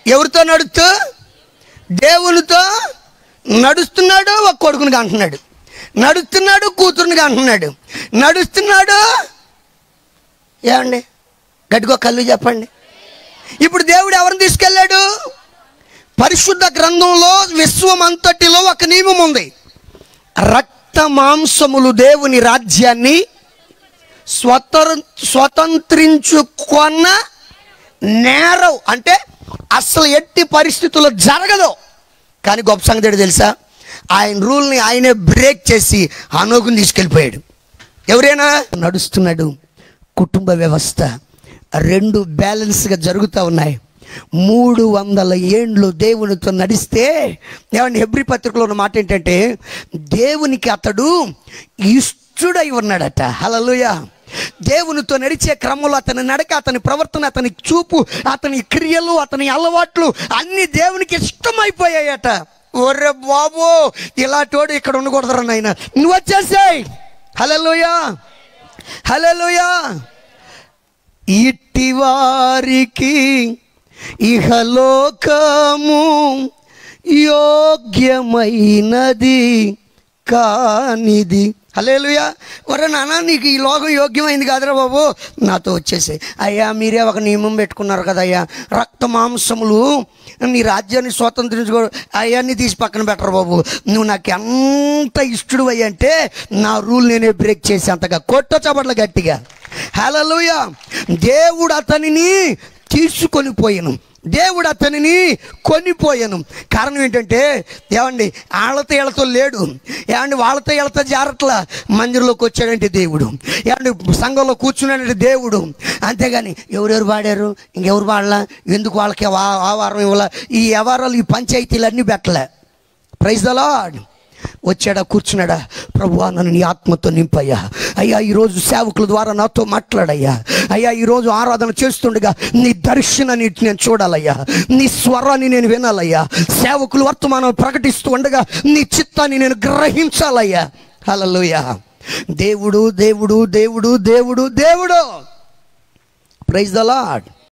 ఎవరితో నడుస్తూ దేవునితో నడుస్తున్నాడు ఒక కొడుకునిగా అంటున్నాడు నడుస్తున్నాడు కూతురునిగా అంటున్నాడు నడుస్తున్నాడు ఏమండి గట్టిగా కళ్ళు చెప్పండి ఇప్పుడు దేవుడు ఎవరిని తీసుకెళ్ళాడు పరిశుద్ధ గ్రంథంలో విశ్వం అంతటిలో ఒక నియమం ఉంది రక్త మాంసములు దేవుని రాజ్యాన్ని స్వతంత్ర స్వతంత్రించుకున్న నేరం అంటే అసలు ఎట్టి పరిస్థితుల్లో జరగదు కానీ గొప్ప సంగతి ఏంటో తెలుసా ఆయన రూల్ని ఆయనే బ్రేక్ చేసి అనోకుని తీసుకెళ్ళిపోయాడు ఎవరైనా నడుస్తున్నాడు కుటుంబ వ్యవస్థ రెండు బ్యాలెన్స్గా జరుగుతూ ఉన్నాయి మూడు వందల ఏండ్లు దేవునితో నడిస్తే ఏమండి హెబ్రి పత్రికలో ఉన్న మాట ఏంటంటే దేవునికి అతడు ఇష్టుడై ఉన్నాడట హలలుయ దేవునితో నడిచే క్రమంలో అతని నడక అతని ప్రవర్తన అతని చూపు అతని క్రియలు అతని అలవాట్లు అన్ని దేవునికి ఇష్టమైపోయాయట ఒర్రె బాబు ఇలాంటోడు ఇక్కడ ఉండకూడదురా నాయన నువ్వు వచ్చేసాయి హలలుయా హలలుయా ఇట్టి వారికి ఇహలోకము యోగ్యమైనది కానిది హలేలుయా ఒరే నాన్న నీకు ఈ లోకం యోగ్యమైంది కాదురా బాబు నాతో వచ్చేసాయి అయ్యా మీరే ఒక నియమం పెట్టుకున్నారు కదా అయ్యా రక్త మాంసములు నీ రాజ్యాన్ని స్వాతంత్రించుకో అయ్యాన్ని తీసి పక్కన పెట్టరు బాబు నువ్వు నాకు ఎంత ఇష్టడు అయ్యా అంటే నా రూల్ నేనే బ్రేక్ చేసి అంతగా కొట్ట చబట్ల గట్టిగా హలలుయ దేవుడు అతనిని తీసుకొని పోయాను దేవుడు అతనిని కొనిపోయాను కారణం ఏంటంటే ఏమండి వాళ్ళతో వీళ్ళతో లేడు ఏమండి వాళ్ళతో వీళ్ళతో జారట్లా మందిరంలోకి వచ్చాడంటే దేవుడు ఏమండి సంఘంలో కూర్చున్నాడంటే దేవుడు అంతేగాని ఎవరెవరు పాడారు ఇంకెవరు పాడలా ఎందుకు వాళ్ళకి ఆ- ఆ వారం ఇవ్వాల ఈ వ్యవహారాలు ఈ పంచాయతీలు అన్నీ పెట్టలే ప్రైజ్ ద లార్డ్ వచ్చాడా కూర్చున్నాడా ప్రభు నన్ను నీ ఆత్మతో నింపయ్యా అయ్యా ఈరోజు సేవకుల ద్వారా నాతో మాట్లాడయ్యా అయ్యా ఈరోజు ఆరాధన చేస్తుండగా నీ దర్శనాన్ని నేను చూడాలయ్యా నీ స్వరాన్ని నేను వినాలయ్యా సేవకులు వర్తమానం ప్రకటిస్తూ ఉండగా నీ చిత్తాన్ని నేను గ్రహించాలయ్యా హల్లెలూయా దేవుడు దేవుడు దేవుడు దేవుడు దేవుడు ప్రైజ్ ద లాడ్